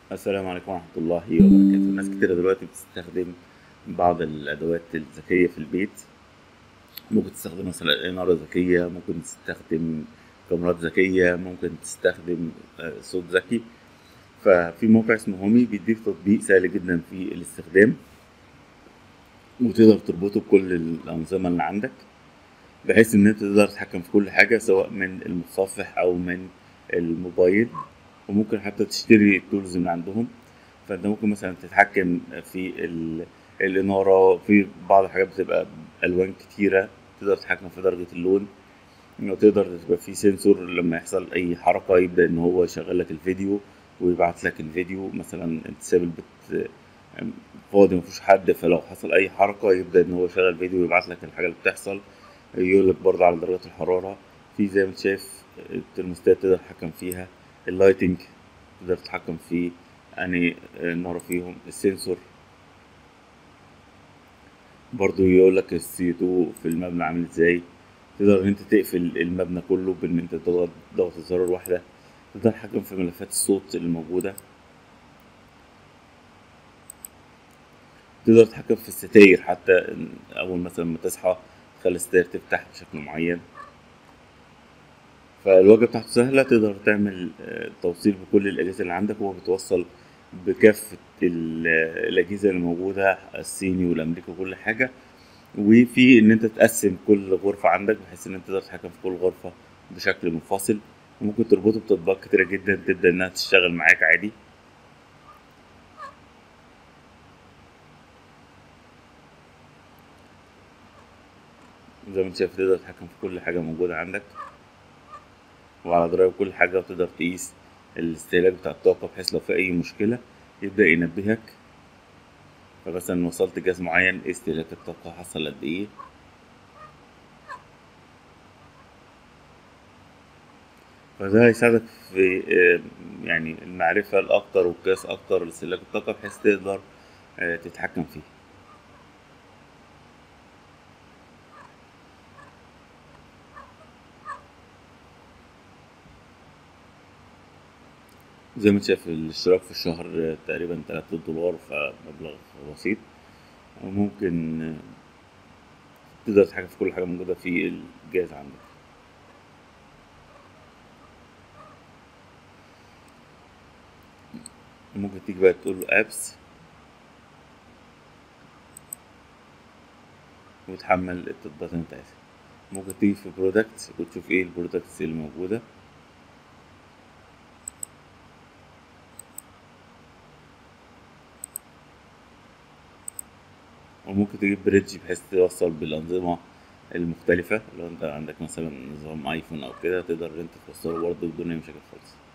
السلام عليكم ورحمة الله وبركاته ناس كتيرة دلوقتي بتستخدم بعض الأدوات الذكية في البيت ممكن تستخدم مثلا إنارة ذكية ممكن تستخدم كاميرات ذكية ممكن تستخدم آه، صوت ذكي ففي موقع اسمه هومي بيديك تطبيق سهل جدا في الاستخدام وتقدر تربطه بكل الأنظمة اللي عندك بحيث إن أنت تقدر تتحكم في كل حاجة سواء من المتصفح أو من الموبايل وممكن حتى تشتري التولز من عندهم فانت ممكن مثلا تتحكم في ال- الاناره في بعض الحاجات بتبقى الوان كتيره تقدر تتحكم في درجه اللون وتقدر تبقى في سنسور لما يحصل اي حركه يبدا ان هو يشغل لك الفيديو ويبعت لك الفيديو مثلا انت سايب البيت فاضي مفيش حد فلو حصل اي حركه يبدا ان هو يشغل فيديو ويبعت لك الحاجه اللي بتحصل يقول لك برضه على درجات الحراره في زي ما انت شايف الترموستات تقدر تتحكم فيها اللايتنج تقدر تتحكم في اني نار فيهم السنسور برضو يقول لك السي 2 في المبنى عامل ازاي تقدر ان انت تقفل المبنى كله بان انت تضغط ضغط زرار واحدة تقدر تتحكم في ملفات الصوت الموجودة تقدر تتحكم في الستاير حتى اول مثلا ما تصحى تخلي الستاير تفتح بشكل معين فالواجهة بتاعته سهلة تقدر تعمل آه، توصيل بكل الأجهزة اللي عندك وهو بيتوصل بكافة ال- الأجهزة اللي موجودة الصيني والأمريكي وكل حاجة وفي إن أنت تقسم كل غرفة عندك بحيث إن أنت تقدر تتحكم في كل غرفة بشكل منفصل وممكن تربطه بتطبيقات كتيرة جدا تبدأ إنها تشتغل معاك عادي زي ما انت شايف تقدر تتحكم في كل حاجة موجودة عندك وعلى دراية كل حاجة وتقدر تقيس الاستهلاك بتاع الطاقة بحيث لو في أي مشكلة يبدأ ينبهك فمثلا وصلت جهاز معين إيه استهلاك الطاقة حصل قد إيه فده هيساعدك في آه، يعني المعرفة الأكتر والقياس أكتر لاستهلاك الطاقة بحيث تقدر آه، تتحكم فيه زي ما انت شايف الاشتراك في الشهر آه، تقريبا 3 دولار فمبلغ بسيط وممكن آه، تقدر تتحكم في كل حاجة موجودة في الجهاز عندك ممكن تيجي بقى تقول له ابس وتحمل التطبيقات اللي انت عايزها ممكن تيجي في برودكت وتشوف ايه البرودكتس اللي موجودة وممكن تجيب بريدج بحيث توصل بالأنظمة المختلفة لو انت عندك مثلا نظام ايفون او كده تقدر ان انت توصله برضه بدون اي مشاكل خالص